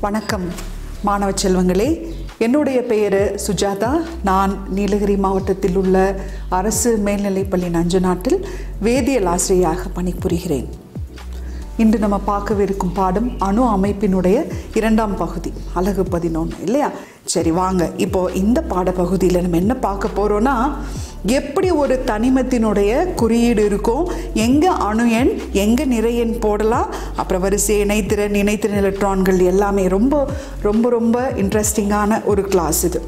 வணக்கம் மாணவ செல்வங்களே என்னுடைய பெயர் சுஜாதா நான் நீலகிரி மாவட்டத்தில் உள்ள அரசு மேல்நிலைப்பள்ளி நஞ்சநாட்டில் வேதியியல் ஆசிரியராக பணிபுரிகிறேன் இன்று நம்ம பார்க்கவிருக்கும் பாடம் அணு அமைப்பினுடைய இரண்டாம் பகுதி அழகு பதினொன்று இல்லையா சரி வாங்க இப்போ இந்த பாடப்பகுதியில் நம்ம என்ன பார்க்க போகிறோன்னா எப்படி ஒரு தனிமத்தினுடைய குறியீடு இருக்கும் எங்கே அணு எண் எங்கே நிறை எண் போடலாம் அப்புறம் வரிசை இணைத்திறன் இணைத்திறன் எலக்ட்ரான்கள் எல்லாமே ரொம்ப ரொம்ப ரொம்ப இன்ட்ரெஸ்டிங்கான ஒரு கிளாஸ் இது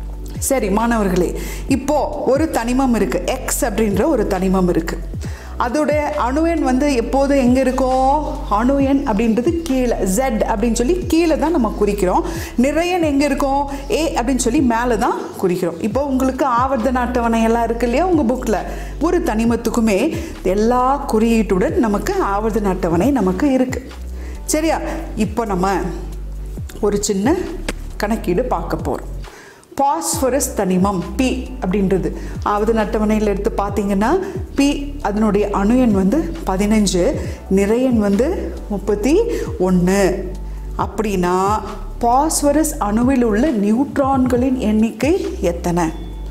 சரி மாணவர்களே இப்போ ஒரு தனிமம் இருக்குது எக்ஸ் அப்படின்ற ஒரு தனிமம் இருக்குது அதோடைய அணு எண் வந்து எப்போதும் எங்கே இருக்கும் அணு எண் அப்படின்றது கீழே ஜெட் அப்படின்னு சொல்லி கீழே தான் நம்ம குறிக்கிறோம் நிறையன் எங்கே இருக்கும் ஏ அப்படின்னு சொல்லி மேலே தான் குறிக்கிறோம் இப்போ உங்களுக்கு ஆவர்த்தன அட்டவணை எல்லாம் இருக்கு இல்லையா உங்கள் புக்கில் ஒரு தனிமத்துக்குமே எல்லா குறியீட்டுடன் நமக்கு ஆவர்த்தன அட்டவணை நமக்கு இருக்குது சரியா இப்போ நம்ம ஒரு சின்ன கணக்கீடு பார்க்க போகிறோம் பாஸ்பரஸ் தனிமம் பி அப்படின்றது ஆவது அட்டவணையில் எடுத்து பார்த்தீங்கன்னா பி அதனுடைய அணு எண் வந்து பதினஞ்சு நிறையன் வந்து முப்பத்தி ஒன்று அப்படின்னா பாஸ்பரஸ் அணுவில் உள்ள நியூட்ரான்களின் எண்ணிக்கை எத்தனை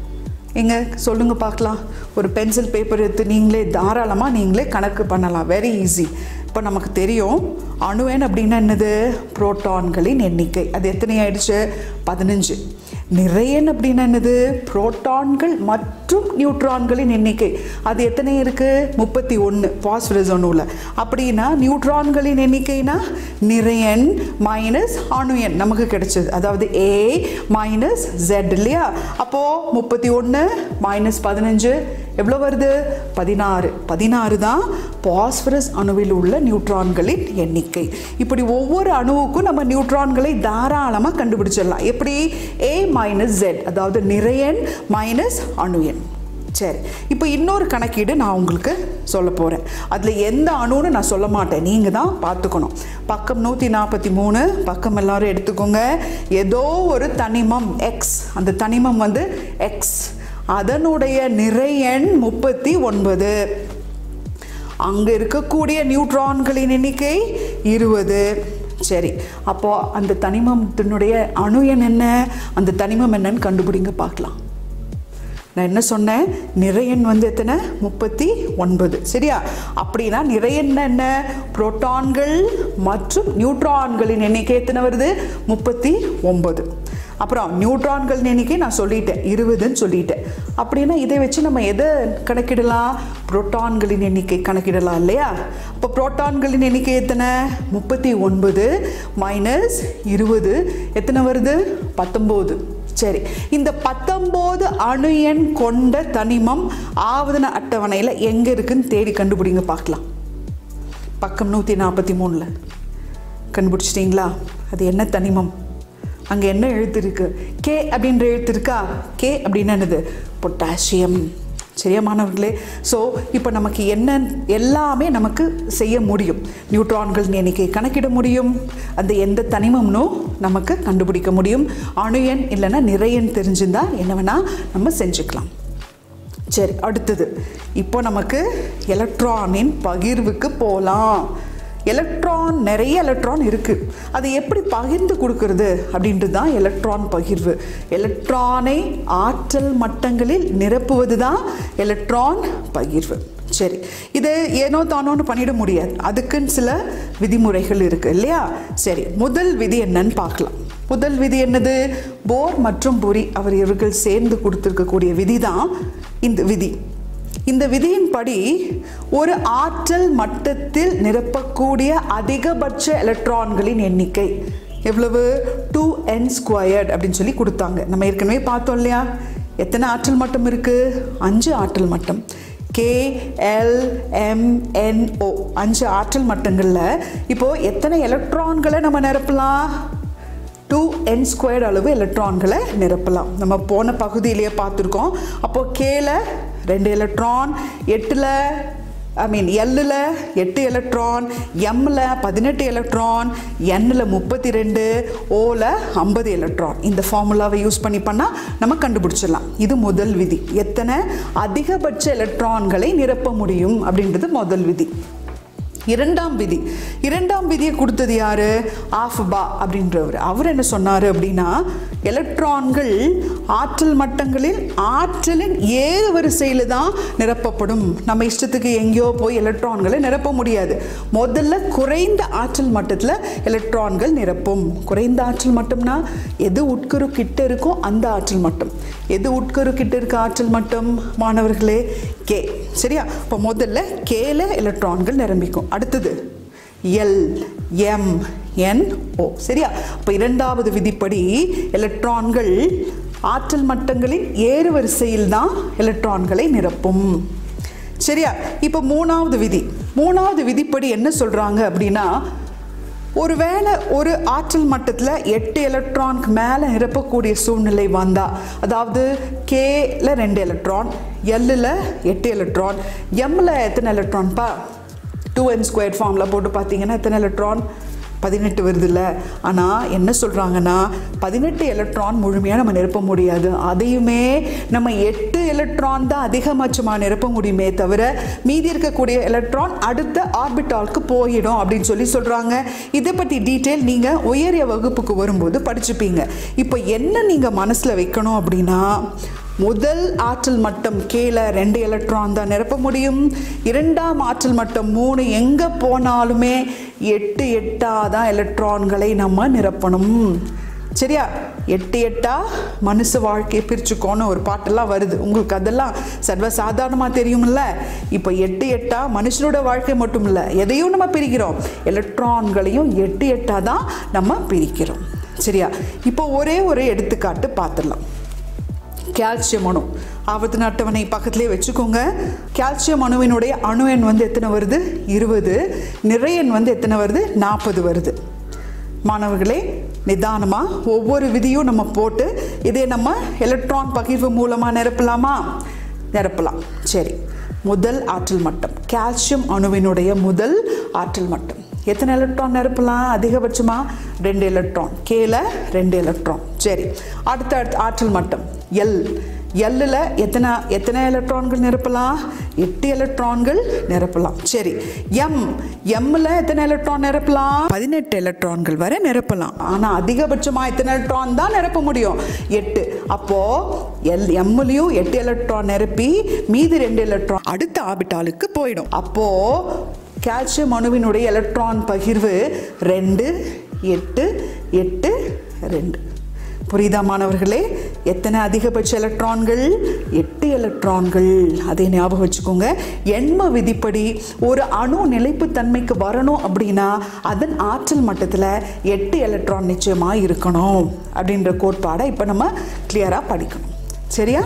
எங்க சொல்லுங்க பார்க்கலாம் ஒரு பென்சில் பேப்பர் எடுத்து நீங்களே தாராளமாக நீங்களே கணக்கு பண்ணலாம் வெரி ஈஸி இப்போ நமக்கு தெரியும் அணுவெண் அப்படின்னா என்னது புரோட்டான்களின் எண்ணிக்கை அது எத்தனை ஆயிடுச்சு பதினஞ்சு நிறையன் அப்படின்னா என்னது புரோட்டான்கள் மற்றும் நியூட்ரான்களின் எண்ணிக்கை அது எத்தனை இருக்குது முப்பத்தி ஒன்று பாஸ்பரஸ் அணுவில் அப்படின்னா நியூட்ரான்களின் எண்ணிக்கைனா நிறையன் மைனஸ் அணு எண் நமக்கு கிடைச்சது அதாவது ஏ மைனஸ் ஜெட் இல்லையா அப்போது முப்பத்தி ஒன்று மைனஸ் பதினஞ்சு எவ்வளோ வருது பதினாறு பதினாறு தான் பாஸ்பரஸ் அணுவில் உள்ள நியூட்ரான்களின் எண்ணிக்கை இப்படி ஒவ்வொரு அணுவுக்கும் நம்ம நியூட்ரான்களை தாராளமாக கண்டுபிடிச்சிடலாம் எப்படி ஏ மைனஸ் ஜெட் அதாவது நிறையன் மைனஸ் அணு எண் சரி இப்போ இன்னொரு கணக்கீடு நான் உங்களுக்கு சொல்ல போகிறேன் அதில் எந்த அணுன்னு நான் சொல்ல மாட்டேன் நீங்கள் தான் பார்த்துக்கணும் பக்கம் நூற்றி நாற்பத்தி மூணு பக்கம் எல்லாரும் எடுத்துக்கோங்க ஏதோ ஒரு தனிமம் எக்ஸ் அந்த தனிமம் வந்து எக்ஸ் அதனுடைய நிறையன் முப்பத்தி ஒன்பது அங்கே இருக்கக்கூடிய நியூட்ரான்களின் எண்ணிக்கை இருபது சரி அப்போ அந்த தனிமத்தினுடைய அணு எண் என்ன அந்த தனிமம் என்னன்னு கண்டுபிடிங்க பார்க்கலாம் நான் என்ன சொன்னேன் நிறையன் வந்து எத்தனை முப்பத்தி ஒன்பது சரியா அப்படின்னா நிறையன் என்ன புரோட்டான்கள் மற்றும் நியூட்ரான்களின் எண்ணிக்கை எத்தனை வருது முப்பத்தி ஒன்பது அப்புறம் நியூட்ரான்கள் எண்ணிக்கை நான் சொல்லிட்டேன் இருபதுன்னு சொல்லிட்டேன் அப்படின்னா இதை வச்சு நம்ம எதை கணக்கிடலாம் புரோட்டான்களின் எண்ணிக்கை கணக்கிடலாம் இல்லையா அப்போ புரோட்டான்களின் எண்ணிக்கை எத்தனை முப்பத்தி ஒன்பது மைனஸ் இருபது எத்தனை வருது பத்தொம்போது சரி இந்த பத்தொம்போது அணு எண் கொண்ட தனிமம் ஆவதன அட்டவணையில் எங்கே இருக்குன்னு தேடி கண்டுபிடிங்க பார்க்கலாம் பக்கம் நூற்றி நாற்பத்தி மூணில் கண்டுபிடிச்சிட்டிங்களா அது என்ன தனிமம் அங்கே என்ன எழுத்து இருக்கு கே அப்படின்ற எழுத்து இருக்கா கே அப்படின்னு என்னது பொட்டாசியம் சரியா மாணவர்களே ஸோ இப்போ நமக்கு என்ன எல்லாமே நமக்கு செய்ய முடியும் நியூட்ரான்கள் எண்ணிக்கை கணக்கிட முடியும் அந்த எந்த தனிமம்னோ நமக்கு கண்டுபிடிக்க முடியும் அணு எண் இல்லைன்னா நிறையன் தெரிஞ்சிருந்தா என்ன வேணால் நம்ம செஞ்சுக்கலாம் சரி அடுத்தது இப்போ நமக்கு எலக்ட்ரானின் பகிர்வுக்கு போகலாம் எலக்ட்ரான் நிறைய எலக்ட்ரான் இருக்குது அது எப்படி பகிர்ந்து கொடுக்கறது அப்படின்றது தான் எலக்ட்ரான் பகிர்வு எலக்ட்ரானை ஆற்றல் மட்டங்களில் நிரப்புவது தான் எலக்ட்ரான் பகிர்வு சரி இது ஏனோ தானோன்னு பண்ணிட முடியாது அதுக்குன்னு சில விதிமுறைகள் இருக்குது இல்லையா சரி முதல் விதி என்னன்னு பார்க்கலாம் முதல் விதி என்னது போர் மற்றும் புரி அவர் இவர்கள் சேர்ந்து கொடுத்துருக்கக்கூடிய விதி தான் இந்த விதி இந்த விதியின்படி ஒரு ஆற்றல் மட்டத்தில் நிரப்பக்கூடிய அதிகபட்ச எலக்ட்ரான்களின் எண்ணிக்கை எவ்வளவு டூ என் ஸ்கொயர்ட் அப்படின்னு சொல்லி கொடுத்தாங்க நம்ம ஏற்கனவே பார்த்தோம் இல்லையா எத்தனை ஆற்றல் மட்டம் இருக்குது அஞ்சு ஆற்றல் மட்டம் K L M N O அஞ்சு ஆற்றல் மட்டங்களில் இப்போது எத்தனை எலக்ட்ரான்களை நம்ம நிரப்பலாம் டூ என் ஸ்கொயர்ட் அளவு எலக்ட்ரான்களை நிரப்பலாம் நம்ம போன பகுதியிலேயே பார்த்துருக்கோம் அப்போது கேல ரெண்டு எலக்ட்ரான் எட்டில் ஐ மீன் எல்லில் எட்டு எலக்ட்ரான் எம்மில் பதினெட்டு எலக்ட்ரான் எண்ணில் முப்பத்தி ரெண்டு ஓவில் ஐம்பது எலக்ட்ரான் இந்த ஃபார்முலாவை யூஸ் பண்ணி பண்ணால் நம்ம கண்டுபிடிச்சிடலாம் இது முதல் விதி எத்தனை அதிகபட்ச எலக்ட்ரான்களை நிரப்ப முடியும் அப்படின்றது முதல் விதி இரண்டாம் விதி இரண்டாம் விதியை கொடுத்தது யாரு ஆஃபபா அப்படின்றவர் அவர் என்ன சொன்னார் அப்படின்னா எலக்ட்ரான்கள் ஆற்றல் மட்டங்களில் ஆற்றலின் ஏறு வரிசையில் தான் நிரப்பப்படும் நம்ம இஷ்டத்துக்கு எங்கேயோ போய் எலக்ட்ரான்களை நிரப்ப முடியாது முதல்ல குறைந்த ஆற்றல் மட்டத்தில் எலக்ட்ரான்கள் நிரப்பும் குறைந்த ஆற்றல் மட்டம்னா எது உட்கரு கிட்ட இருக்கோ அந்த ஆற்றல் மட்டம் எது உட்கரு கிட்ட இருக்க ஆற்றல் மட்டம் மாணவர்களே கே சரியா இப்போ முதல்ல கேல எலக்ட்ரான்கள் நிரம்பிக்கும் அடுத்தது எல் எம் என் ஓ சரியா இப்போ இரண்டாவது விதிப்படி எலக்ட்ரான்கள் ஆற்றல் மட்டங்களின் ஏறு வரிசையில் தான் எலக்ட்ரான்களை நிரப்பும் சரியா இப்போ மூணாவது விதி மூணாவது விதிப்படி என்ன சொல்கிறாங்க அப்படின்னா ஒருவேளை ஒரு ஆற்றல் மட்டத்தில் எட்டு எலக்ட்ரானுக்கு மேலே நிரப்பக்கூடிய சூழ்நிலை வந்தால் அதாவது கேல ரெண்டு எலக்ட்ரான் எல்லில் எட்டு எலக்ட்ரான் எம்மில் எத்தனை எலக்ட்ரான்ப்பா டூ என் ஸ்கொயர் ஃபார்மில் போட்டு பார்த்தீங்கன்னா எத்தனை எலக்ட்ரான் பதினெட்டு வருதுல்ல ஆனால் என்ன சொல்கிறாங்கன்னா பதினெட்டு எலக்ட்ரான் முழுமையாக நம்ம நிரப்ப முடியாது அதையுமே நம்ம எட்டு எலக்ட்ரான் தான் அதிகபட்சமாக நிரப்ப முடியுமே தவிர மீதி இருக்கக்கூடிய எலக்ட்ரான் அடுத்த ஆர்பிட்டாலுக்கு போயிடும் அப்படின்னு சொல்லி சொல்கிறாங்க இதை பற்றி டீட்டெயில் நீங்கள் உயரிய வகுப்புக்கு வரும்போது படிச்சுப்பீங்க இப்போ என்ன நீங்கள் மனசில் வைக்கணும் அப்படின்னா முதல் ஆற்றல் மட்டம் கீழே ரெண்டு எலக்ட்ரான் தான் நிரப்ப முடியும் இரண்டாம் ஆற்றல் மட்டம் மூணு எங்கே போனாலுமே எட்டு எட்டாக தான் எலக்ட்ரான்களை நம்ம நிரப்பணும் சரியா எட்டு எட்டா மனுஷ வாழ்க்கையை பிரிச்சுக்கோன்னு ஒரு பாட்டெல்லாம் வருது உங்களுக்கு அதெல்லாம் சர்வ சாதாரணமாக தெரியும்ல இப்போ எட்டு எட்டா மனுஷனோட வாழ்க்கை மட்டும் இல்லை எதையும் நம்ம பிரிக்கிறோம் எலக்ட்ரான்களையும் எட்டு எட்டா தான் நம்ம பிரிக்கிறோம் சரியா இப்போ ஒரே ஒரு எடுத்துக்காட்டு பார்த்துடலாம் கால்சியம் அணு ஆபத்து அட்டவணை பக்கத்துலேயே வச்சுக்கோங்க கால்சியம் அணுவினுடைய அணு எண் வந்து எத்தனை வருது இருபது நிறை எண் வந்து எத்தனை வருது நாற்பது வருது மாணவர்களே நிதானமாக ஒவ்வொரு விதியும் நம்ம போட்டு இதே நம்ம எலக்ட்ரான் பகிர்வு மூலமாக நிரப்பலாமா நிரப்பலாம் சரி முதல் ஆற்றல் மட்டம் கால்சியம் அணுவினுடைய முதல் ஆற்றல் மட்டம் எத்தனை எலக்ட்ரான் நிரப்பலாம் அதிகபட்சமாக ரெண்டு எலக்ட்ரான் கேல ரெண்டு எலக்ட்ரான் சரி அடுத்த அடுத்த ஆற்றல் மட்டம் எல் எல்லில் எத்தனை எத்தனை எலக்ட்ரான்கள் நிரப்பலாம் எட்டு எலக்ட்ரான்கள் நிரப்பலாம் சரி எம் எம்மில் எத்தனை எலக்ட்ரான் நிரப்பலாம் பதினெட்டு எலக்ட்ரான்கள் வரை நிரப்பலாம் ஆனால் அதிகபட்சமாக எத்தனை எலக்ட்ரான் தான் நிரப்ப முடியும் எட்டு அப்போது எல் எம்மிலையும் எட்டு எலக்ட்ரான் நிரப்பி மீதி ரெண்டு எலக்ட்ரான் அடுத்த ஆபிட்டாலுக்கு போயிடும் அப்போது கால்சியம் அணுவினுடைய எலக்ட்ரான் பகிர்வு ரெண்டு எட்டு எட்டு ரெண்டு புரியுதா மாணவர்களே எத்தனை அதிகபட்ச எலக்ட்ரான்கள் எட்டு எலக்ட்ரான்கள் அதை ஞாபகம் வச்சுக்கோங்க எண்ம விதிப்படி ஒரு அணு நிலைப்புத்தன்மைக்கு வரணும் அப்படின்னா அதன் ஆற்றல் மட்டத்தில் எட்டு எலக்ட்ரான் நிச்சயமாக இருக்கணும் அப்படின்ற கோட்பாடை இப்போ நம்ம கிளியராக படிக்கணும் சரியா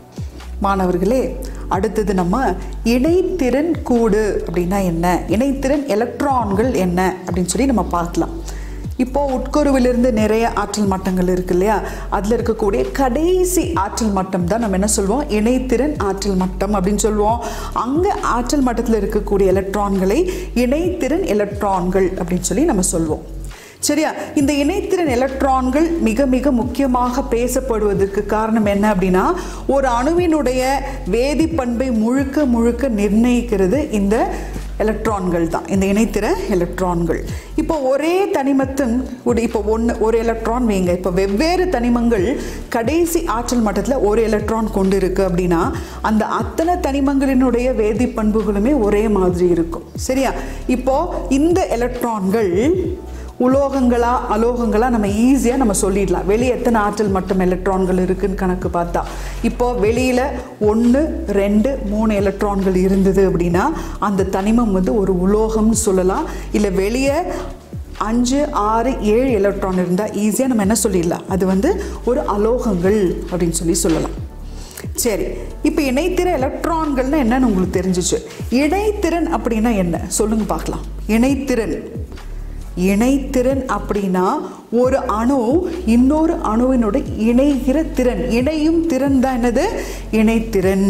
மாணவர்களே அடுத்தது நம்ம இணைத்திறன் கூடு அப்படின்னா என்ன இணைத்திறன் எலக்ட்ரான்கள் என்ன அப்படின்னு சொல்லி நம்ம பார்க்கலாம் இப்போ உட்கருவிலிருந்து நிறைய ஆற்றல் மட்டங்கள் இருக்கு இல்லையா அதில் இருக்கக்கூடிய கடைசி ஆற்றல் மட்டம் தான் நம்ம என்ன சொல்வோம் இணைத்திறன் ஆற்றல் மட்டம் அப்படின்னு சொல்லுவோம் அங்கே ஆற்றல் மட்டத்தில் இருக்கக்கூடிய எலக்ட்ரான்களை இணைத்திறன் எலக்ட்ரான்கள் அப்படின்னு சொல்லி நம்ம சொல்வோம் சரியா இந்த இணைத்திறன் எலக்ட்ரான்கள் மிக மிக முக்கியமாக பேசப்படுவதற்கு காரணம் என்ன அப்படின்னா ஒரு அணுவினுடைய வேதிப்பண்பை முழுக்க முழுக்க நிர்ணயிக்கிறது இந்த எலக்ட்ரான்கள் தான் இந்த இணைத்திற எலக்ட்ரான்கள் இப்போ ஒரே தனிமத்தின் ஒரு இப்போ ஒன்று ஒரு எலக்ட்ரான் வைங்க இப்போ வெவ்வேறு தனிமங்கள் கடைசி ஆற்றல் மட்டத்தில் ஒரு எலக்ட்ரான் கொண்டு இருக்கு அப்படின்னா அந்த அத்தனை தனிமங்களினுடைய வேதிப்பண்புகளுமே ஒரே மாதிரி இருக்கும் சரியா இப்போ இந்த எலக்ட்ரான்கள் உலோகங்களா அலோகங்களா நம்ம ஈஸியாக நம்ம சொல்லிடலாம் வெளியே எத்தனை ஆற்றல் மட்டம் எலக்ட்ரான்கள் இருக்குன்னு கணக்கு பார்த்தா இப்போ வெளியில் ஒன்று ரெண்டு மூணு எலக்ட்ரான்கள் இருந்தது அப்படின்னா அந்த தனிமம் வந்து ஒரு உலோகம்னு சொல்லலாம் இல்லை வெளியே அஞ்சு ஆறு ஏழு எலக்ட்ரான் இருந்தால் ஈஸியாக நம்ம என்ன சொல்லிடலாம் அது வந்து ஒரு அலோகங்கள் அப்படின்னு சொல்லி சொல்லலாம் சரி இப்போ இணைத்திற எலக்ட்ரான்கள்னா என்னன்னு உங்களுக்கு தெரிஞ்சிச்சு இணைத்திறன் அப்படின்னா என்ன சொல்லுங்க பார்க்கலாம் இணைத்திறன் இணைத்திறன் அப்படின்னா ஒரு அணு இன்னொரு அணுவினோட இணைகிற திறன் இணையும் திறன் தான் என்னது இணைத்திறன்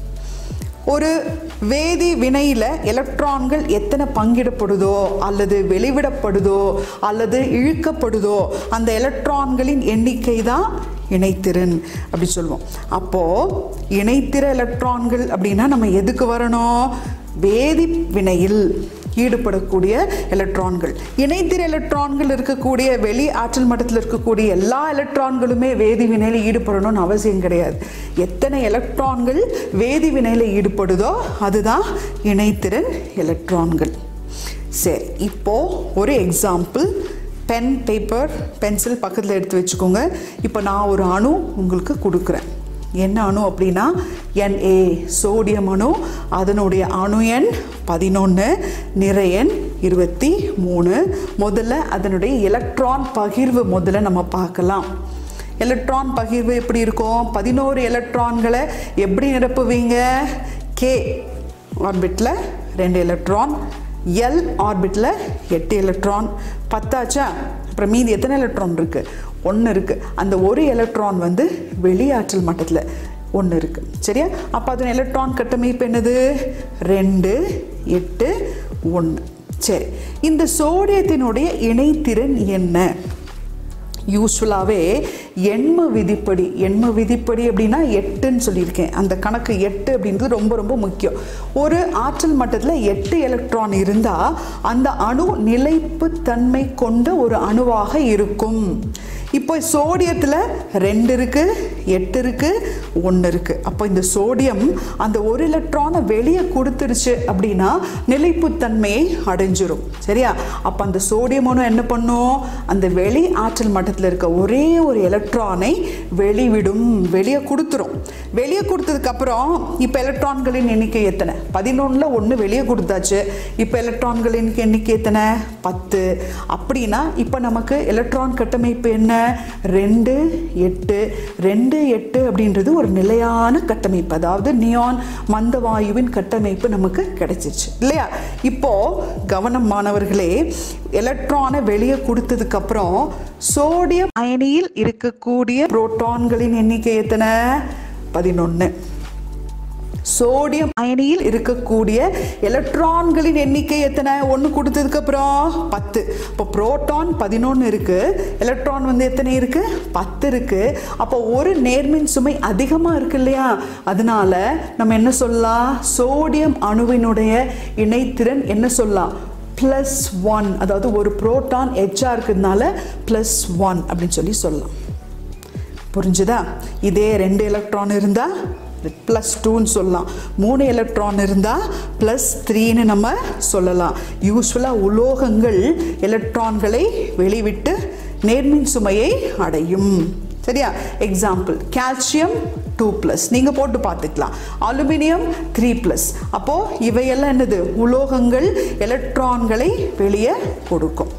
ஒரு வேதி வினையில் எலக்ட்ரான்கள் எத்தனை பங்கிடப்படுதோ அல்லது வெளிவிடப்படுதோ அல்லது இழுக்கப்படுதோ அந்த எலக்ட்ரான்களின் எண்ணிக்கை தான் இணைத்திறன் அப்படி சொல்லுவோம் அப்போது இணைத்திற எலக்ட்ரான்கள் அப்படின்னா நம்ம எதுக்கு வரணும் வேதி வினையில் ஈடுபடக்கூடிய எலக்ட்ரான்கள் இணைத்திர எலக்ட்ரான்கள் இருக்கக்கூடிய வெளி ஆற்றல் மட்டத்தில் இருக்கக்கூடிய எல்லா எலக்ட்ரான்களுமே வேதி வினையில் ஈடுபடணும்னு அவசியம் கிடையாது எத்தனை எலக்ட்ரான்கள் வேதி வினையில் ஈடுபடுதோ அதுதான் இணைத்திறன் எலக்ட்ரான்கள் சரி இப்போ ஒரு எக்ஸாம்பிள் பென் பேப்பர் பென்சில் பக்கத்தில் எடுத்து வச்சுக்கோங்க இப்போ நான் ஒரு அணு உங்களுக்கு கொடுக்குறேன் என்ன அணு அப்படின்னா NA சோடியம் அணு அதனுடைய அணு எண் பதினொன்று நிறை எண் இருபத்தி மூணு முதல்ல அதனுடைய எலக்ட்ரான் பகிர்வு முதல்ல நம்ம பார்க்கலாம் எலக்ட்ரான் பகிர்வு எப்படி இருக்கும் பதினோரு எலக்ட்ரான்களை எப்படி நிரப்புவீங்க கே ஆர்பிட்டில் ரெண்டு எலக்ட்ரான் எல் ஆர்பிட்டில் எட்டு எலக்ட்ரான் பத்தாச்சா அப்புறம் மீதி எத்தனை எலக்ட்ரான் இருக்குது ஒன்று இருக்குது அந்த ஒரு எலக்ட்ரான் வந்து வெளியாற்றல் மட்டத்தில் ஒன்று இருக்குது சரியா அப்போ அதன் எலக்ட்ரான் கட்டமைப்பு என்னது ரெண்டு எட்டு ஒன்று சரி இந்த சோடியத்தினுடைய இணைத்திறன் என்ன யூஸ்வலாகவே எண்ம விதிப்படி எண்ம விதிப்படி அப்படின்னா எட்டுன்னு சொல்லியிருக்கேன் அந்த கணக்கு எட்டு அப்படின்றது ரொம்ப ரொம்ப முக்கியம் ஒரு ஆற்றல் மட்டத்தில் எட்டு எலக்ட்ரான் இருந்தால் அந்த அணு நிலைப்புத்தன்மை கொண்ட ஒரு அணுவாக இருக்கும் இப்போ சோடியத்தில் ரெண்டு இருக்குது எட்டு இருக்குது ஒன்று இருக்குது அப்போ இந்த சோடியம் அந்த ஒரு எலக்ட்ரானை வெளியே கொடுத்துருச்சு அப்படின்னா நிலைப்புத்தன்மையை அடைஞ்சிரும் சரியா அப்போ அந்த சோடியம் அணு என்ன பண்ணும் அந்த வெளி ஆற்றல் மட்டத்தில் இருக்க ஒரே ஒரு எலக்ட்ரானை வெளிவிடும் வெளியே கொடுத்துரும் வெளியே கொடுத்ததுக்கப்புறம் இப்போ எலக்ட்ரான்களின் எண்ணிக்கை எத்தனை பதினொன்றில் ஒன்று வெளியே கொடுத்தாச்சு இப்போ எலக்ட்ரான்களின் எண்ணிக்கை எத்தனை பத்து அப்படின்னா இப்போ நமக்கு எலக்ட்ரான் கட்டமைப்பு என்ன ரெண்டு எட்டு ரெண்டு எட்டு அப்படின்றது ஒரு நிலையான கட்டமைப்பு அதாவது நியான் மந்த வாயுவின் கட்டமைப்பு நமக்கு கிடைச்சிருச்சு இல்லையா இப்போ கவனம் மாணவர்களே எலக்ட்ரானை வெளியே கொடுத்ததுக்கு அப்புறம் சோடியம் அயனியில் இருக்கக்கூடிய புரோட்டான்களின் எண்ணிக்கை எத்தனை பதினொன்று சோடியம் அயனியில் இருக்கக்கூடிய எலக்ட்ரான்களின் எண்ணிக்கை எத்தனை ஒன்று கொடுத்ததுக்கு அப்புறம் பத்து இப்போ புரோட்டான் பதினொன்று இருக்கு எலக்ட்ரான் வந்து எத்தனை இருக்கு பத்து இருக்கு அப்போ ஒரு நேர்மின் சுமை அதிகமாக இருக்கு இல்லையா அதனால நம்ம என்ன சொல்லலாம் சோடியம் அணுவினுடைய இணைத்திறன் என்ன சொல்லலாம் ப்ளஸ் ஒன் அதாவது ஒரு புரோட்டான் எச்சா இருக்கிறதுனால ப்ளஸ் ஒன் அப்படின்னு சொல்லி சொல்லலாம் புரிஞ்சுதா இதே ரெண்டு எலக்ட்ரான் இருந்தால் ப்ளஸ் டூன்னு சொல்லலாம் மூணு எலக்ட்ரான் இருந்தால் ப்ளஸ் த்ரீன்னு நம்ம சொல்லலாம் யூஸ்வலாக உலோகங்கள் எலக்ட்ரான்களை வெளிவிட்டு நேர்மின் சுமையை அடையும் சரியா எக்ஸாம்பிள் கால்சியம் டூ ப்ளஸ் நீங்கள் போட்டு பார்த்துக்கலாம் அலுமினியம் த்ரீ ப்ளஸ் அப்போது இவையெல்லாம் என்னது உலோகங்கள் எலக்ட்ரான்களை வெளியே கொடுக்கும்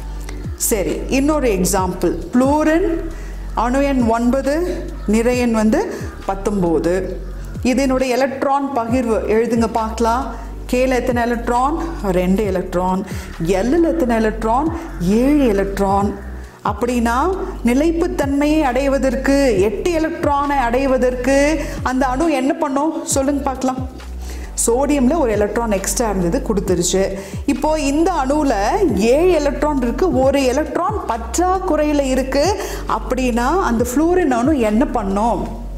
சரி இன்னொரு எக்ஸாம்பிள் ப்ளூரன் அணு எண் ஒன்பது நிறை எண் வந்து பத்தொம்போது இதனுடைய எலக்ட்ரான் பகிர்வு எழுதுங்க பார்க்கலாம் கேல எத்தனை எலக்ட்ரான் ரெண்டு எலக்ட்ரான் எல்லில் எத்தனை எலக்ட்ரான் ஏழு எலக்ட்ரான் அப்படின்னா நிலைப்புத்தன்மையை அடைவதற்கு எட்டு எலக்ட்ரானை அடைவதற்கு அந்த அணு என்ன பண்ணும் சொல்லுங்க பார்க்கலாம் சோடியமில் ஒரு எலக்ட்ரான் எக்ஸ்ட்ரா இருந்தது கொடுத்துருச்சு இப்போ இந்த அணுவில் ஏழு எலக்ட்ரான் இருக்கு ஒரு எலக்ட்ரான் பற்றாக்குறையில் இருக்கு அப்படின்னா அந்த ஃப்ளூரின் அணு என்ன பண்ணும்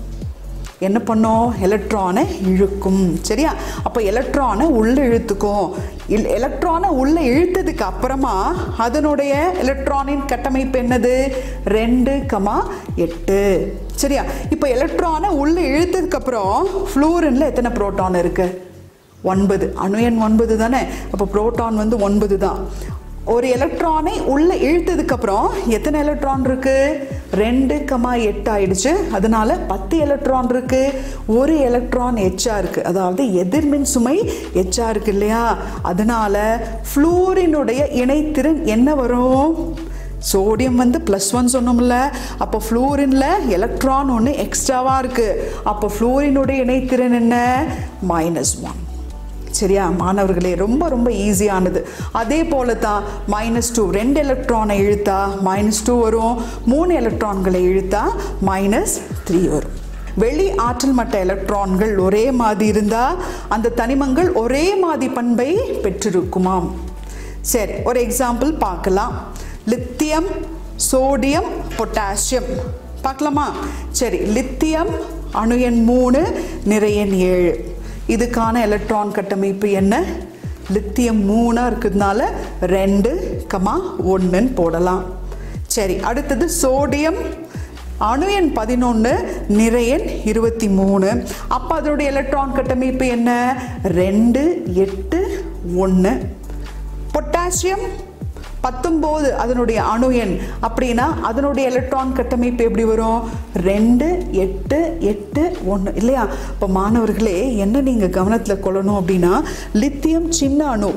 என்ன பண்ணும் எலக்ட்ரானை இழுக்கும் சரியா அப்போ எலக்ட்ரானை உள்ளே இழுத்துக்கும் இல் எலக்ட்ரானை உள்ளே இழுத்ததுக்கு அப்புறமா அதனுடைய எலக்ட்ரானின் கட்டமைப்பு என்னது ரெண்டு கமா எட்டு சரியா இப்போ எலக்ட்ரானை உள்ளே இழுத்ததுக்கு அப்புறம் ஃப்ளூரினில் எத்தனை புரோட்டான் இருக்கு ஒன்பது அணு எண் ஒன்பது தானே அப்போ புரோட்டான் வந்து ஒன்பது தான் ஒரு எலக்ட்ரானை உள்ள இழுத்ததுக்கு அப்புறம் எத்தனை எலக்ட்ரான் இருக்கு ரெண்டு கமா எட்டு ஆயிடுச்சு அதனால பத்து எலக்ட்ரான் இருக்கு ஒரு எலக்ட்ரான் எச்சா இருக்கு அதாவது எதிர்மின் சுமை எச்சா இருக்கு இல்லையா அதனால ஃப்ளூரினுடைய இணைத்திறன் என்ன வரும் சோடியம் வந்து ப்ளஸ் ஒன் சொன்னோம்ல அப்போ ஃப்ளூரினில் எலக்ட்ரான் ஒன்று எக்ஸ்ட்ராவாக இருக்குது அப்போ ஃப்ளூரினுடைய இணைத்திறன் என்ன மைனஸ் ஒன் சரியா மாணவர்களே ரொம்ப ரொம்ப ஈஸியானது அதே போல தான் மைனஸ் டூ ரெண்டு எலக்ட்ரானை இழுத்தா மைனஸ் டூ வரும் மூணு எலக்ட்ரான்களை இழுத்தா மைனஸ் த்ரீ வரும் வெளி ஆற்றல் மட்ட எலக்ட்ரான்கள் ஒரே மாதிரி இருந்தால் அந்த தனிமங்கள் ஒரே மாதிரி பண்பை பெற்றிருக்குமாம் சரி ஒரு எக்ஸாம்பிள் பார்க்கலாம் லித்தியம் சோடியம் பொட்டாசியம் பார்க்கலாமா சரி லித்தியம் அணு எண் மூணு நிறை எண் ஏழு இதுக்கான எலக்ட்ரான் கட்டமைப்பு என்ன லித்தியம் மூணாக இருக்கிறதுனால ரெண்டு கமா ஒன்றுன்னு போடலாம் சரி அடுத்தது சோடியம் அணு எண் பதினொன்று நிறையன் இருபத்தி மூணு அப்போ அதனுடைய எலக்ட்ரான் கட்டமைப்பு என்ன ரெண்டு எட்டு ஒன்று பொட்டாசியம் பத்தொம்போது அதனுடைய அணு எண் அப்படின்னா அதனுடைய எலக்ட்ரான் கட்டமைப்பு எப்படி வரும் ரெண்டு எட்டு எட்டு ஒன்று இல்லையா இப்போ மாணவர்களே என்ன நீங்கள் கவனத்தில் கொள்ளணும் அப்படின்னா லித்தியம் சின்ன அணு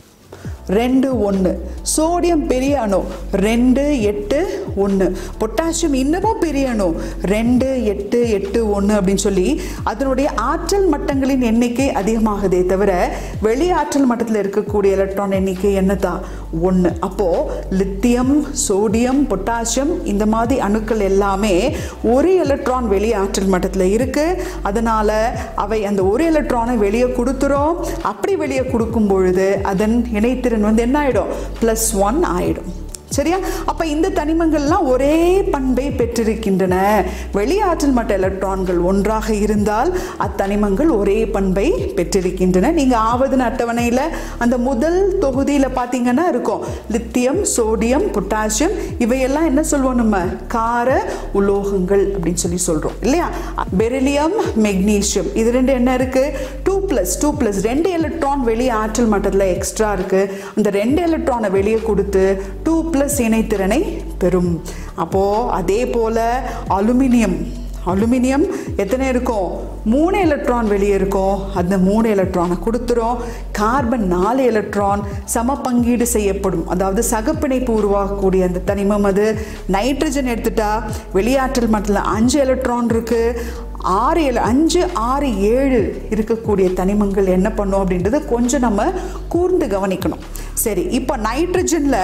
ரெண்டு ஒன்று சோடியம் பெரிய அணு ரெண்டு எட்டு ஒன்று பொட்டாசியம் இன்னமும் பெரிய அணு ரெண்டு எட்டு எட்டு ஒன்று அப்படின்னு சொல்லி அதனுடைய ஆற்றல் மட்டங்களின் எண்ணிக்கை அதிகமாகுதே தவிர வெளி ஆற்றல் மட்டத்தில் இருக்கக்கூடிய எலக்ட்ரான் எண்ணிக்கை என்ன தான் ஒன்று அப்போது லித்தியம் சோடியம் பொட்டாசியம் இந்த மாதிரி அணுக்கள் எல்லாமே ஒரு எலக்ட்ரான் வெளி ஆற்றல் மட்டத்தில் இருக்குது அதனால் அவை அந்த ஒரு எலக்ட்ரானை வெளியே கொடுத்துரும் அப்படி வெளியே கொடுக்கும் பொழுது அதன் இணைத்திறன் வந்து என்ன ஆகிடும் ப்ளஸ் ஒன் ஆகிடும் சரியா அப்ப இந்த தனிமங்கள்லாம் ஒரே பண்பை பெற்றிருக்கின்றன வெளியாற்றல் மட்ட எலக்ட்ரான்கள் ஒன்றாக இருந்தால் அத்தனிமங்கள் ஒரே பண்பை பெற்றிருக்கின்றன நீங்க ஆவதின் அட்டவணையில் அந்த முதல் தொகுதியில பார்த்தீங்கன்னா இருக்கும் லித்தியம் சோடியம் பொட்டாசியம் இவையெல்லாம் என்ன சொல்லுவோம் நம்ம கார உலோகங்கள் அப்படின்னு சொல்லி சொல்றோம் இல்லையா பெரிலியம் மெக்னீசியம் இது ரெண்டு என்ன இருக்கு டூ பிளஸ் டூ பிளஸ் ரெண்டு எலக்ட்ரான் வெளியே ஆற்றல் மட்டத்தில் எக்ஸ்ட்ரா இருக்கு அந்த ரெண்டு எலக்ட்ரானை வெளியே கொடுத்து டூ பிளஸ் இணைத்திறனை பெறும் அப்போ அதே போல அலுமினியம் அலுமினியம் எத்தனை இருக்கும் மூணு எலக்ட்ரான் வெளியே இருக்கும் அந்த மூணு எலக்ட்ரானை கொடுத்துரும் கார்பன் நாலு எலக்ட்ரான் சம பங்கீடு செய்யப்படும் அதாவது சகப்பிணைப்பு உருவாகக்கூடிய அந்த தனிமம் அது நைட்ரஜன் எடுத்துட்டா வெளியாற்றல் மட்டத்தில் அஞ்சு எலக்ட்ரான் இருக்கு ஆறு ஏழு அஞ்சு ஆறு ஏழு இருக்கக்கூடிய தனிமங்கள் என்ன பண்ணும் அப்படின்றத கொஞ்சம் நம்ம கூர்ந்து கவனிக்கணும் சரி இப்போ நைட்ரஜனில்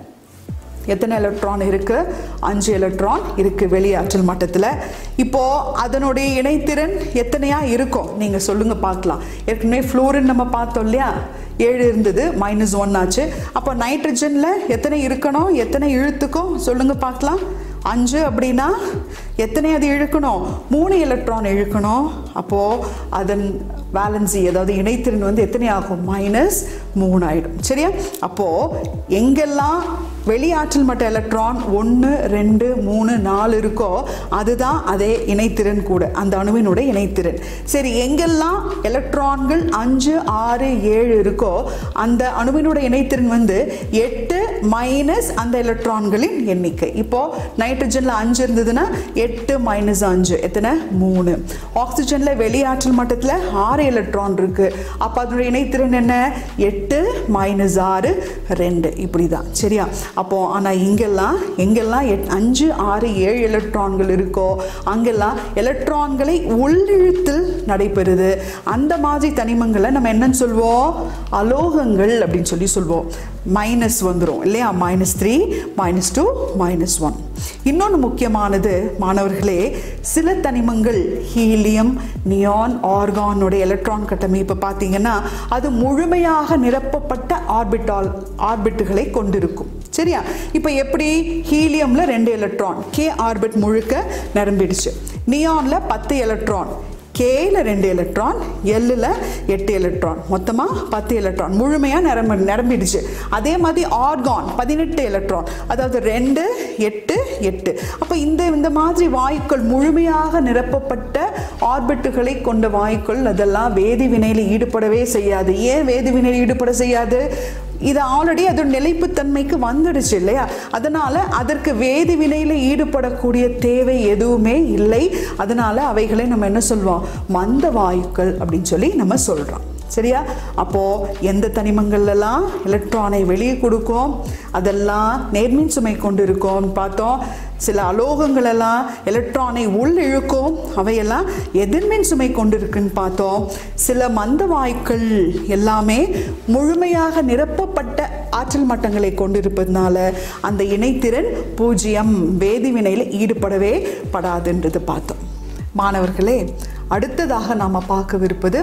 எத்தனை எலக்ட்ரான் இருக்கு அஞ்சு எலக்ட்ரான் இருக்கு வெளியாற்றல் மட்டத்தில் இப்போ அதனுடைய இணைத்திறன் எத்தனையா இருக்கும் நீங்க சொல்லுங்க பார்க்கலாம் ஏற்கனவே ஃப்ளோரின் நம்ம பார்த்தோம் இல்லையா ஏழு இருந்தது மைனஸ் ஒன் ஆச்சு அப்போ நைட்ரஜனில் எத்தனை இருக்கணும் எத்தனை இழுத்துக்கும் சொல்லுங்க பார்க்கலாம் அஞ்சு அப்படின்னா எத்தனை அது இழுக்கணும் மூணு எலக்ட்ரான் இழுக்கணும் அப்போது அதன் வேலன்சி அதாவது இணைத்திறன் வந்து எத்தனை ஆகும் மைனஸ் மூணு ஆயிடும் சரியா அப்போது எங்கெல்லாம் வெளியாற்றல் மட்ட எலக்ட்ரான் ஒன்று ரெண்டு மூணு நாலு இருக்கோ அதுதான் அதே இணைத்திறன் கூட அந்த அணுவினுடைய இணைத்திறன் சரி எங்கெல்லாம் எலக்ட்ரான்கள் அஞ்சு ஆறு ஏழு இருக்கோ அந்த அணுவினுடைய இணைத்திறன் வந்து எட்டு மைனஸ் அந்த எலக்ட்ரான்களின் எண்ணிக்கை இப்போ நைட்ரஜனில் அஞ்சு இருந்ததுன்னா எட்டு மைனஸ் அஞ்சு எத்தனை மூணு ஆக்சிஜனில் வெளியாற்றல் மட்டத்தில் ஆறு எலக்ட்ரான் இருக்கு அப்போ அதனுடைய இணைத்திறன் என்ன எட்டு மைனஸ் ஆறு ரெண்டு இப்படி தான் சரியா அப்போ ஆனால் இங்கெல்லாம் எங்கெல்லாம் எட் அஞ்சு ஆறு ஏழு எலக்ட்ரான்கள் இருக்கோ அங்கெல்லாம் எலக்ட்ரான்களை உள்ளிழுத்தில் நடைபெறுது அந்த மாதிரி தனிமங்களை நம்ம என்னன்னு சொல்வோம் அலோகங்கள் அப்படின்னு சொல்லி சொல்வோம் மைனஸ் வந்துடும் இல்லையா minus three minus two minus one இன்னொன்று முக்கியமானது மாணவர்களே சில தனிமங்கள் ஹீலியம் நியான் ஆர்கானோட எலக்ட்ரான் கட்டமைப்பு பார்த்தீங்கன்னா அது முழுமையாக நிரப்பப்பட்ட ஆர்பிட்டால் ஆர்பிட்டுகளை கொண்டிருக்கும் சரியா இப்போ எப்படி ஹீலியமில் ரெண்டு எலக்ட்ரான் கே ஆர்பிட் முழுக்க நிரம்பிடுச்சு நியானில் பத்து எலக்ட்ரான் கேல ரெண்டு எலக்ட்ரான் எல்லில் எட்டு எலக்ட்ரான் மொத்தமாக பத்து எலக்ட்ரான் முழுமையாக நிரம்ப நிரம்பிடுச்சு அதே மாதிரி ஆர்கான் பதினெட்டு எலக்ட்ரான் அதாவது ரெண்டு எட்டு எட்டு அப்போ இந்த இந்த மாதிரி வாயுக்கள் முழுமையாக நிரப்பப்பட்ட ஆர்பிட்டுகளை கொண்ட வாயுக்கள் அதெல்லாம் வேதி வினையில் ஈடுபடவே செய்யாது ஏன் வேதி வினையில் ஈடுபட செய்யாது இது ஆல்ரெடி அதோட நிலைப்புத்தன்மைக்கு வந்துடுச்சு இல்லையா அதனால அதற்கு வேதி வினையில் ஈடுபடக்கூடிய தேவை எதுவுமே இல்லை அதனால அவைகளை நம்ம என்ன சொல்வோம் மந்த வாயுக்கள் அப்படின்னு சொல்லி நம்ம சொல்றோம் சரியா அப்போ எந்த தனிமங்கள்லாம் எலக்ட்ரானை வெளியே கொடுக்கும் அதெல்லாம் நேர்மின் சுமை கொண்டு இருக்கும் பார்த்தோம் சில அலோகங்கள் எல்லாம் எலக்ட்ரானை உள் இழுக்கும் அவையெல்லாம் எதிர்மின் சுமை கொண்டிருக்குன்னு பார்த்தோம் சில மந்த வாயுக்கள் எல்லாமே முழுமையாக நிரப்பப்பட்ட ஆற்றல் மட்டங்களை கொண்டிருப்பதனால அந்த இணைத்திறன் பூஜ்ஜியம் வேதி வினையில் ஈடுபடவே படாதுன்றது பார்த்தோம் மாணவர்களே அடுத்ததாக நாம் பார்க்கவிருப்பது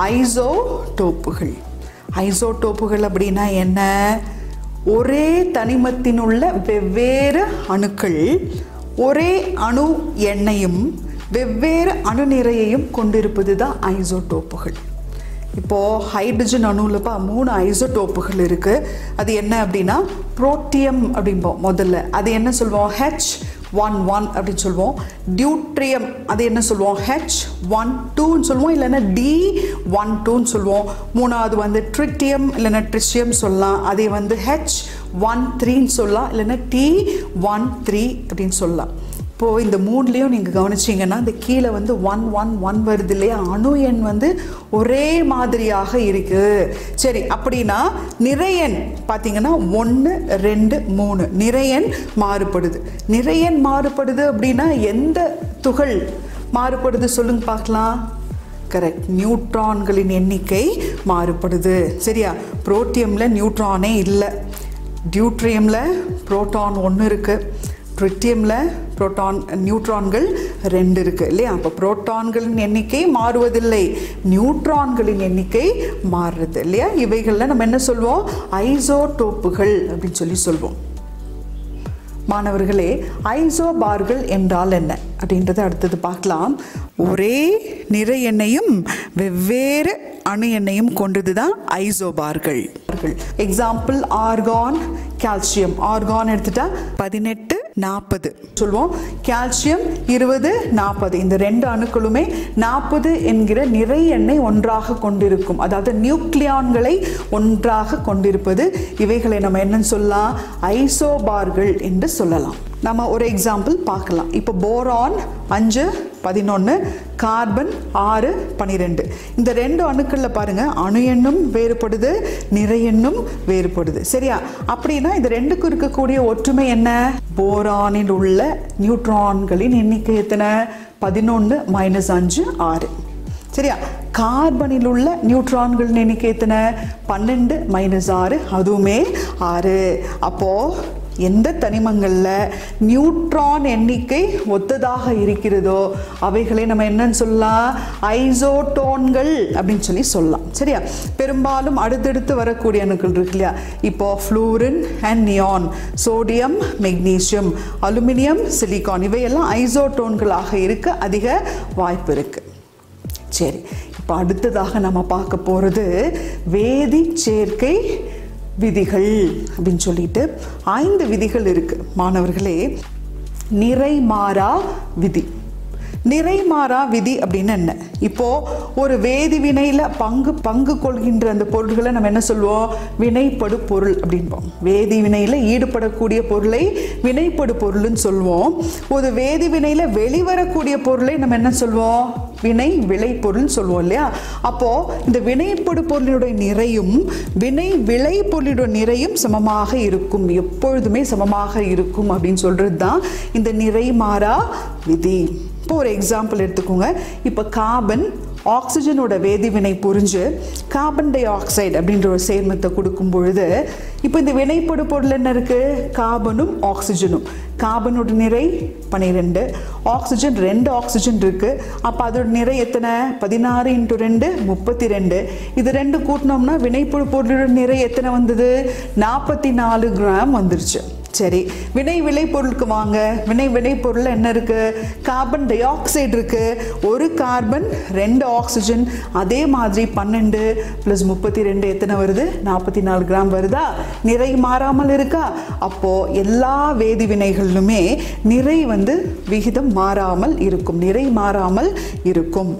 ஐசோடோப்புகள் ஐசோடோப்புகள் அப்படின்னா என்ன ஒரே தனிமத்தினுள்ள வெவ்வேறு அணுக்கள் ஒரே அணு எண்ணையும் வெவ்வேறு அணு நிறையையும் கொண்டிருப்பது தான் ஐசோடோப்புகள் இப்போது ஹைட்ரஜன் அணுவில்ப்பா மூணு ஐசோடோப்புகள் இருக்குது அது என்ன அப்படின்னா புரோட்டியம் அப்படிம்போம் முதல்ல அது என்ன சொல்லுவோம் ஹெச் ஒன் ஒன் அப்படின்னு சொல்லுவோம் டியூட்ரியம் அது என்ன சொல்லுவோம் ஹெச் ஒன் டூன்னு சொல்லுவோம் இல்லைன்னா டி ஒன் டூன்னு சொல்லுவோம் மூணாவது வந்து ட்ரிட்டியம் இல்லைன்னா ட்ரிஷியம் சொல்லலாம் அதே வந்து ஹெச் ஒன் த்ரீன்னு சொல்லலாம் இல்லைன்னா டி ஒன் த்ரீ அப்படின்னு சொல்லலாம் இப்போது இந்த மூணுலேயும் நீங்கள் கவனிச்சிங்கன்னா இந்த கீழே வந்து ஒன் ஒன் ஒன் வருது இல்லையா அணு எண் வந்து ஒரே மாதிரியாக இருக்குது சரி அப்படின்னா நிறையன் பார்த்தீங்கன்னா ஒன்று ரெண்டு மூணு நிறையன் மாறுபடுது நிறையன் மாறுபடுது அப்படின்னா எந்த துகள் மாறுபடுது சொல்லுங்க பார்க்கலாம் கரெக்ட் நியூட்ரான்களின் எண்ணிக்கை மாறுபடுது சரியா புரோட்டியமில் நியூட்ரானே இல்லை டியூட்ரியமில் புரோட்டான் ஒன்று இருக்குது ட்ரிட்டியமில் புரோட்டான் நியூட்ரான்கள் ரெண்டு இருக்குது இல்லையா அப்போ புரோட்டான்களின் எண்ணிக்கை மாறுவதில்லை நியூட்ரான்களின் எண்ணிக்கை மாறுறது இல்லையா இவைகளில் நம்ம என்ன சொல்வோம் ஐசோடோப்புகள் அப்படின்னு சொல்லி சொல்வோம் மாணவர்களே ஐசோபார்கள் என்றால் என்ன அப்படின்றத அடுத்தது பார்க்கலாம் ஒரே நிற எண்ணையும் வெவ்வேறு அணு எண்ணையும் கொண்டது தான் ஐசோபார்கள் எக்ஸாம்பிள் ஆர்கான் கால்சியம் ஆர்கான் எடுத்துட்டா பதினெட்டு நாற்பது சொல்லுவோம் கால்சியம் இருபது நாற்பது இந்த ரெண்டு அணுக்களுமே நாற்பது என்கிற நிறை எண்ணெய் ஒன்றாக கொண்டிருக்கும் அதாவது நியூக்ளியான்களை ஒன்றாக கொண்டிருப்பது இவைகளை நம்ம என்னன்னு சொல்லலாம் ஐசோபார்கள் என்று சொல்லலாம் நம்ம ஒரு எக்ஸாம்பிள் பார்க்கலாம் இப்போ போரான் அஞ்சு பதினொன்று கார்பன் ஆறு பன்னிரெண்டு இந்த ரெண்டு அணுக்களில் பாருங்கள் அணு எண்ணும் வேறுபடுது நிறை எண்ணும் வேறுபடுது சரியா அப்படின்னா இது ரெண்டுக்கும் இருக்கக்கூடிய ஒற்றுமை என்ன போரானில் உள்ள நியூட்ரான்களின் எண்ணிக்கை எத்தனை பதினொன்று மைனஸ் அஞ்சு ஆறு சரியா கார்பனில் உள்ள நியூட்ரான்களின் எண்ணிக்கை எத்தனை பன்னெண்டு மைனஸ் ஆறு அதுவுமே ஆறு அப்போது எந்த தனிமங்களில் நியூட்ரான் எண்ணிக்கை ஒத்ததாக இருக்கிறதோ அவைகளை நம்ம என்னன்னு சொல்லலாம் ஐசோட்டோன்கள் அப்படின்னு சொல்லி சொல்லலாம் சரியா பெரும்பாலும் அடுத்தடுத்து வரக்கூடிய அணுக்கள் இருக்கு இல்லையா இப்போ fluorine and neon sodium magnesium aluminium silicon இவையெல்லாம் ஐசோட்டோன்களாக இருக்க அதிக வாய்ப்பு இருக்குது சரி இப்போ அடுத்ததாக நம்ம பார்க்க போகிறது வேதி சேர்க்கை விதிகள் அப்படின்னு சொல்லிட்டு ஐந்து விதிகள் இருக்கு மாணவர்களே நிறைமாறா விதி நிறைமாறா விதி அப்படின்னு என்ன இப்போ ஒரு வேதி வினையில் பங்கு பங்கு கொள்கின்ற அந்த பொருள்களை நம்ம என்ன சொல்லுவோம் வினைப்படு பொருள் அப்படின்போம் வேதி வினையில் ஈடுபடக்கூடிய பொருளை வினைப்படு பொருள்னு சொல்லுவோம் ஒரு வேதி வினையில் வெளிவரக்கூடிய பொருளை நம்ம என்ன சொல்லுவோம் வினை விளை பொருள்னு சொல்லுவோம் இல்லையா அப்போ இந்த வினைப்படு பொருளினுடைய நிறையும் வினை விளை பொருளினுடைய நிறையும் சமமாக இருக்கும் எப்பொழுதுமே சமமாக இருக்கும் அப்படின்னு சொல்றது தான் இந்த நிறை மாறா விதி இப்போ ஒரு எக்ஸாம்பிள் எடுத்துக்கோங்க இப்போ கார்பன் ஆக்சிஜனோட வேதிவினை புரிஞ்சு கார்பன் டை ஆக்சைடு அப்படின்ற ஒரு சேர்மத்தை கொடுக்கும் பொழுது இப்போ இந்த வினைப்படு பொருள் என்ன இருக்குது கார்பனும் ஆக்சிஜனும் கார்பனோட நிறை பன்னிரெண்டு ஆக்சிஜன் ரெண்டு ஆக்சிஜன் இருக்குது அப்போ அதோட நிறை எத்தனை பதினாறு இன்ட்டு ரெண்டு முப்பத்தி ரெண்டு இது ரெண்டு கூட்டினோம்னா வினைப்படு பொருளோட நிறை எத்தனை வந்தது நாற்பத்தி நாலு கிராம் வந்துருச்சு சரி வினை விளைபொருளுக்கு வாங்க வினை விளைபொருள் என்ன இருக்கு கார்பன் டை ஆக்சைடு இருக்கு ஒரு கார்பன் ரெண்டு ஆக்சிஜன் அதே மாதிரி பன்னெண்டு ப்ளஸ் முப்பத்தி ரெண்டு எத்தனை வருது நாற்பத்தி நாலு கிராம் வருதா நிறை மாறாமல் இருக்கா அப்போ எல்லா வேதி வினைகளிலுமே நிறை வந்து விகிதம் மாறாமல் இருக்கும் நிறை மாறாமல் இருக்கும்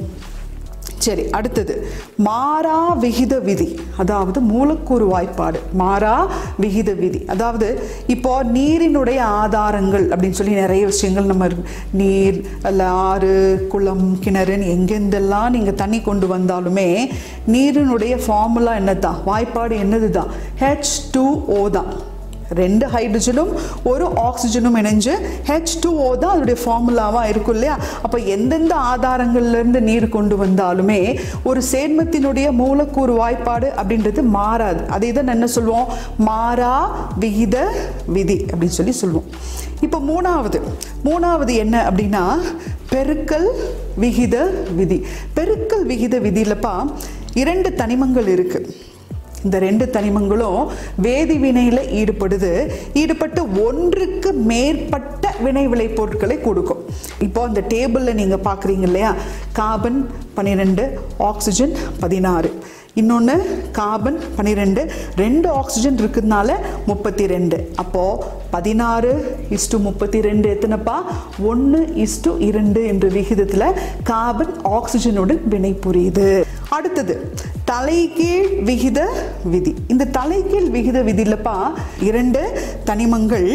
சரி அடுத்தது மாறா விகித விதி அதாவது மூலக்கூறு வாய்ப்பாடு மாறா விகித விதி அதாவது இப்போ நீரினுடைய ஆதாரங்கள் அப்படின்னு சொல்லி நிறைய விஷயங்கள் நம்ம இருக்கு. நீர் அல்ல ஆறு குளம் கிணறுன்னு எங்கெந்தெல்லாம் நீங்கள் தண்ணி கொண்டு வந்தாலுமே நீரினுடைய ஃபார்முலா என்னதான் வாய்ப்பாடு என்னது தான் ஹெச் டூ ஓ தான் ரெண்டு ஹைட்ரஜனும் ஒரு ஆக்சிஜனும் இணைஞ்சு ஹெச் டூ ஓ தான் அதோடைய ஃபார்முலாவாக இருக்கும் இல்லையா அப்போ எந்தெந்த ஆதாரங்கள்லேருந்து நீர் கொண்டு வந்தாலுமே ஒரு சேர்மத்தினுடைய மூலக்கூறு வாய்ப்பாடு அப்படின்றது மாறாது அதை தான் என்ன சொல்லுவோம் மாறா விகித விதி அப்படின்னு சொல்லி சொல்லுவோம் இப்போ மூணாவது மூணாவது என்ன அப்படின்னா பெருக்கல் விகித விதி பெருக்கல் விகித விதியிலப்பா இரண்டு தனிமங்கள் இருக்குது இந்த ரெண்டு தனிமங்களும் வேதி வினையில் ஈடுபடுது ஈடுபட்டு ஒன்றுக்கு மேற்பட்ட வினை விளைபொருட்களை கொடுக்கும் இப்போ அந்த டேபிளில் நீங்கள் பார்க்குறீங்க இல்லையா கார்பன் பன்னிரெண்டு ஆக்சிஜன் பதினாறு இன்னொன்று கார்பன் பன்னிரெண்டு ரெண்டு ஆக்சிஜன் இருக்கிறதுனால முப்பத்தி ரெண்டு அப்போது பதினாறு இஸ்டு முப்பத்தி ரெண்டு எத்தனைப்பா ஒன்று இஸ்டு இரண்டு என்ற விகிதத்தில் கார்பன் ஆக்சிஜனுடன் வினை புரியுது அடுத்தது தலைகீழ் விகித விதி இந்த தலைகீழ் விகித விதியிலப்பா இரண்டு தனிமங்கள்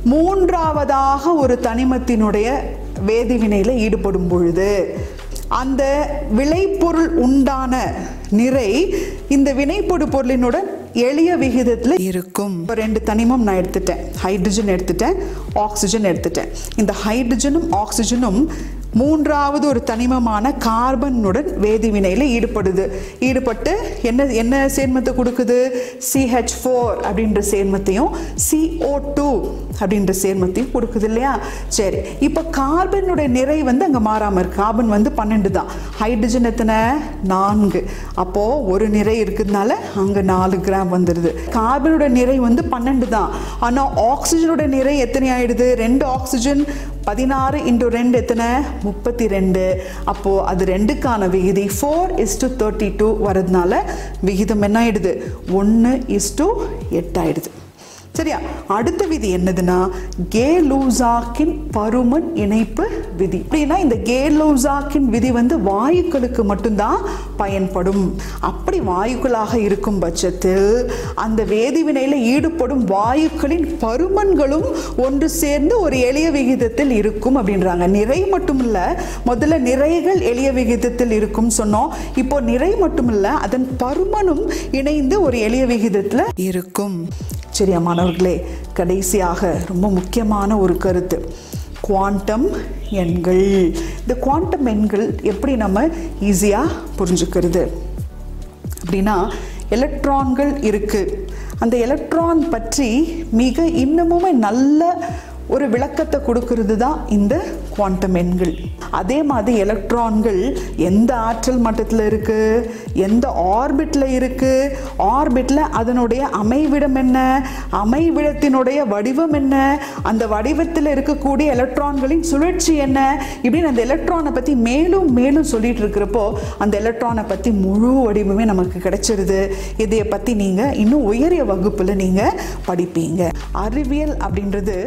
மூன்றாவதாக ஒரு தனிமத்தினுடைய வேதிவினையில் ஈடுபடும் பொழுது அந்த விளைபொருள் உண்டான நிறை இந்த வினைப்பொடு பொருளினுடன் எளிய விகிதத்தில் இருக்கும் இப்போ ரெண்டு தனிமம் நான் எடுத்துட்டேன் ஹைட்ரஜன் எடுத்துட்டேன் ஆக்சிஜன் எடுத்துட்டேன் இந்த ஹைட்ரஜனும் ஆக்சிஜனும் மூன்றாவது ஒரு தனிமமான கார்பனுடன் வேதிவினையில் ஈடுபடுது ஈடுபட்டு என்ன என்ன சேர்மத்தை கொடுக்குது சிஹெச் ஃபோர் அப்படின்ற சேர்மத்தையும் சிஓ டூ அப்படின்ற சேர்மத்தையும் கொடுக்குது இல்லையா சரி இப்போ கார்பனுடைய நிறை வந்து அங்கே மாறாமல் இருக்கு கார்பன் வந்து பன்னெண்டு தான் ஹைட்ரஜன் எத்தனை நான்கு அப்போது ஒரு நிறை இருக்கிறதுனால அங்கே நாலு கிராம் வந்துடுது கார்பனோட நிறை வந்து பன்னெண்டு தான் ஆனால் ஆக்சிஜனோட நிறை எத்தனை ஆயிடுது ரெண்டு ஆக்சிஜன் பதினாறு இன்ட்டு ரெண்டு எத்தனை முப்பத்தி ரெண்டு அப்போது அது ரெண்டுக்கான விகிதி four is to thirty two வரதுனால விகிதம் என்ன ஆயிடுது ஒன்று இஸ் டு எட்டாயிடுது சரியா அடுத்த விதி என்னதுன்னா கேலூசாக்கின் பருமன் இணைப்பு விதி அப்படின்னா இந்த கேலூசாக்கின் விதி வந்து வாயுக்களுக்கு மட்டும்தான் பயன்படும் அப்படி வாயுக்களாக இருக்கும் பட்சத்தில் அந்த வேதிவினையில் ஈடுபடும் வாயுக்களின் பருமன்களும் ஒன்று சேர்ந்து ஒரு எளிய விகிதத்தில் இருக்கும் அப்படின்றாங்க நிறை மட்டும் இல்ல முதல்ல நிறைகள் எளிய விகிதத்தில் இருக்கும் சொன்னோம் இப்போ நிறை மட்டும் இல்ல அதன் பருமனும் இணைந்து ஒரு எளிய விகிதத்தில் இருக்கும் சரியா மாணவர்களே கடைசியாக ரொம்ப முக்கியமான ஒரு கருத்து குவாண்டம் எண்கள் இந்த குவாண்டம் எண்கள் எப்படி நம்ம ஈஸியாக புரிஞ்சுக்கிறது அப்படின்னா எலக்ட்ரான்கள் இருக்குது அந்த எலக்ட்ரான் பற்றி மிக இன்னமுமே நல்ல ஒரு விளக்கத்தை கொடுக்கறது தான் இந்த குவாண்டம் எண்கள் அதே மாதிரி எலக்ட்ரான்கள் எந்த ஆற்றல் மட்டத்தில் இருக்குது எந்த ஆர்பிட்டில் இருக்குது ஆர்பிட்டில் அதனுடைய அமைவிடம் என்ன அமைவிடத்தினுடைய வடிவம் என்ன அந்த வடிவத்தில் இருக்கக்கூடிய எலக்ட்ரான்களின் சுழற்சி என்ன இப்படின்னு அந்த எலக்ட்ரானை பற்றி மேலும் மேலும் சொல்லிட்டு இருக்கிறப்போ அந்த எலக்ட்ரானை பற்றி முழு வடிவமே நமக்கு கிடைச்சிருது இதையை பற்றி நீங்கள் இன்னும் உயரிய வகுப்பில் நீங்கள் படிப்பீங்க அறிவியல் அப்படின்றது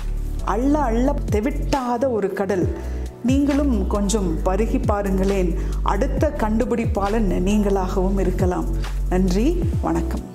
அள்ள அள்ள தெவிட்டாத ஒரு கடல் நீங்களும் கொஞ்சம் பருகி பாருங்களேன் அடுத்த கண்டுபிடிப்பாளன் நீங்களாகவும் இருக்கலாம் நன்றி வணக்கம்